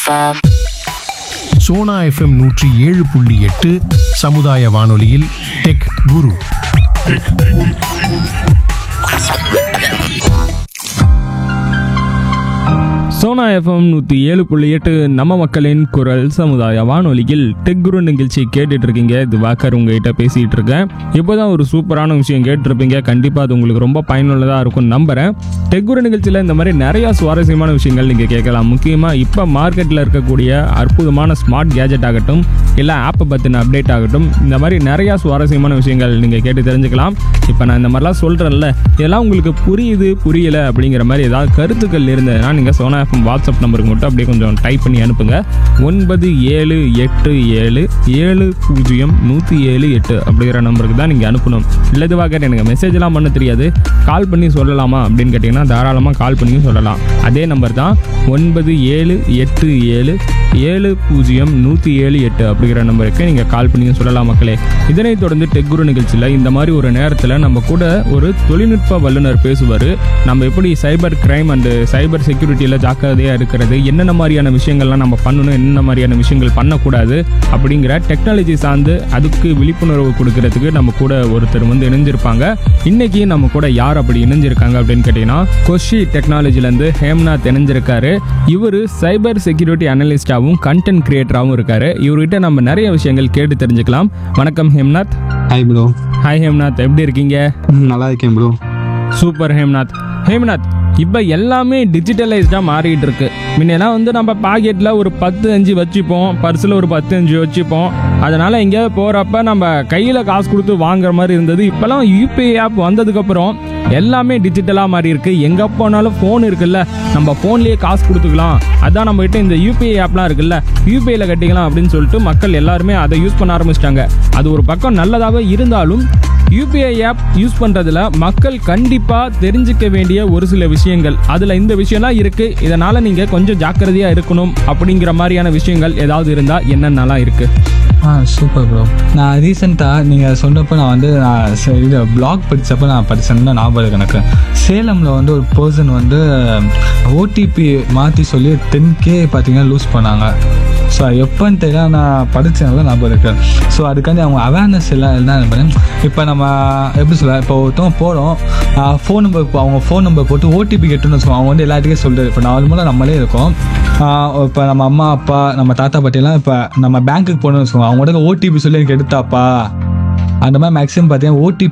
FM. Sona FM நூற்றி ஏழு புள்ளி எட்டு சமுதாய வானொலியில் டெக் குரு சோனா எஃப்எம் நூற்றி ஏழு புள்ளி எட்டு நம்ம மக்களின் குரல் சமுதாய வானொலியில் டெக் குரு நிகழ்ச்சி கேட்டுட்டு இருக்கீங்க இது வாக்கர் உங்ககிட்ட பேசிட்டு இருக்கேன் இப்போதான் ஒரு சூப்பரான விஷயம் கேட்டிருப்பீங்க கண்டிப்பாக அது உங்களுக்கு ரொம்ப பயனுள்ளதாக இருக்கும் நம்புறேன் டெக் குரு நிகழ்ச்சியில் இந்த மாதிரி நிறைய சுவாரஸ்யமான விஷயங்கள் நீங்கள் கேட்கலாம் முக்கியமாக இப்போ மார்க்கெட்டில் இருக்கக்கூடிய அற்புதமான ஸ்மார்ட் கேஜெட் ஆகட்டும் இல்லை ஆப்பை பற்றின அப்டேட் ஆகட்டும் இந்த மாதிரி நிறையா சுவாரஸ்யமான விஷயங்கள் நீங்கள் கேட்டு தெரிஞ்சுக்கலாம் இப்போ நான் இந்த மாதிரிலாம் சொல்கிறேன்ல இதெல்லாம் உங்களுக்கு புரியுது புரியல அப்படிங்கிற மாதிரி ஏதாவது கருத்துக்கள் இருந்ததுன்னா நீங்கள் சோனா எஃப்எம் வாட்ஸ்அப் நம்பருக்கு மட்டும் அப்படியே கொஞ்சம் டைப் பண்ணி அனுப்புங்க ஒன்பது ஏழு எட்டு ஏழு ஏழு பூஜ்ஜியம் நூற்றி ஏழு எட்டு அப்படிங்கிற நம்பருக்கு தான் நீங்கள் அனுப்பணும் இல்லை இதுவாக எனக்கு மெசேஜ்லாம் பண்ண தெரியாது கால் பண்ணி சொல்லலாமா அப்படின்னு கேட்டிங்கன்னா தாராளமாக கால் பண்ணியும் சொல்லலாம் அதே நம்பர் தான் ஒன்பது ஏழு எட்டு ஏழு ஏழு பூஜ்ஜியம் நூற்றி ஏழு எட்டு அப்படிங்கிற நம்பருக்கு நீங்கள் கால் பண்ணியும் சொல்லலாம் மக்களே இதனைத் தொடர்ந்து டெக்குரு நிகழ்ச்சியில் இந்த மாதிரி ஒரு நேரத்தில் நம்ம கூட ஒரு தொழில்நுட்ப வல்லுநர் பேசுவார் நம்ம எப்படி சைபர் கிரைம் அண்டு சைபர் செக்யூரிட்டியில் ஜாக்கிரதையாக இருக்கிறது என்னென்ன மாதிரியான விஷயங்கள்லாம் நம்ம பண்ணணும் என்னென்ன மாதிரியான விஷயங்கள் பண்ணக்கூடாது அப்படிங்கிற டெக்னாலஜி சார்ந்து அதுக்கு விழிப்புணர்வு கொடுக்கறதுக்கு நம்ம கூட ஒருத்தர் வந்து இணைஞ்சிருப்பாங்க இன்னைக்கு நம்ம கூட யார் அப்படி இணைஞ்சிருக்காங்க அப்படின்னு கேட்டிங்கன்னா கொஷி டெக்னாலஜிலேருந்து ஹேம்நாத் இணைஞ்சிருக்காரு இவர் சைபர் செக்யூரிட்டி அனலிஸ்டாகவும் கண்டென்ட் கிரியேட்டராகவும் இருக்காரு இவர்கிட்ட நம்ம நிறைய விஷயங்கள் கேட்டு தெரிஞ்சுக்கலாம் வணக்கம் Hemnath hi bro hi Hemnath எப்படி இருக்கீங்க நல்லா இருக்கேன் ப்ரோ சூப்பர் ஹேம்நாத் ஹேம்நாத் இப்போ எல்லாமே டிஜிட்டலைஸ்டாக மாறிட்டு இருக்கு முன்னெல்லாம் வந்து நம்ம பாக்கெட்டில் ஒரு பத்து அஞ்சு வச்சுப்போம் பர்ஸில் ஒரு பத்து அஞ்சு வச்சுப்போம் அதனால் எங்கேயாவது போகிறப்ப நம்ம கையில் காசு கொடுத்து வாங்குற மாதிரி இருந்தது இப்போலாம் யூபிஐ ஆப் வந்ததுக்கப்புறம் எல்லாமே டிஜிட்டலாக மாறி இருக்கு எங்கே போனாலும் ஃபோன் இருக்குல்ல நம்ம ஃபோன்லேயே காசு கொடுத்துக்கலாம் அதான் நம்ம கிட்ட இந்த யூபிஐ ஆப்லாம் இருக்குல்ல யூபிஐயில் கட்டிக்கலாம் அப்படின்னு சொல்லிட்டு மக்கள் எல்லாருமே அதை யூஸ் பண்ண ஆரம்பிச்சிட்டாங்க அது ஒரு பக்கம் நல்லதாகவே இருந்தாலும் யூபிஐ ஆப் யூஸ் பண்ணுறதுல மக்கள் கண்டிப்பாக தெரிஞ்சுக்க வேண்டிய ஒரு சில விஷயங்கள் அதில் இந்த விஷயம்லாம் இருக்குது இதனால் நீங்கள் கொஞ்சம் ஜாக்கிரதையாக இருக்கணும் அப்படிங்கிற மாதிரியான விஷயங்கள் ஏதாவது இருந்தால் என்னென்னலாம் இருக்குது ஆ சூப்பர் ப்ரோ நான் ரீசெண்டாக நீங்கள் சொன்னப்போ நான் வந்து நான் ச- இது பிளாக் படித்தப்போ நான் படித்தேன்னு ஞாபகம் இருக்கு எனக்கு சேலமில் வந்து ஒரு பர்சன் வந்து ஓடிபி மாற்றி சொல்லி டென் கே பார்த்தீங்கன்னா லூஸ் பண்ணாங்க ஸோ எப்போன்னு தெரியல நான் படித்தனால ஞாபகம் இருக்கு ஸோ அதுக்காண்டி அவங்க அவேர்னஸ் எல்லாம் என்ன இப்போ நம்ம எப்படி சொல்ல இப்போ ஒருத்தவங்க போகிறோம் ஃபோன் நம்பர் அவங்க ஃபோன் நம்பர் போட்டு ஓடிபி கேட்டுன்னு வச்சுக்கோங்க அவங்க வந்து எல்லாத்துக்கும் சொல்கிறது இப்போ நார்மலாக நம்மளே இருக்கோம் இப்போ நம்ம அம்மா அப்பா நம்ம தாத்தா பாட்டியெல்லாம் இப்போ நம்ம பேங்க்குக்கு போகணும்னு வச்சுக்கோங்க அவங்களோட ஓடிபி சொல்லி எனக்கு எடுத்தாப்பா அந்த மாதிரி மேக்ஸிமம் பார்த்தீங்கன்னா ஓடிபி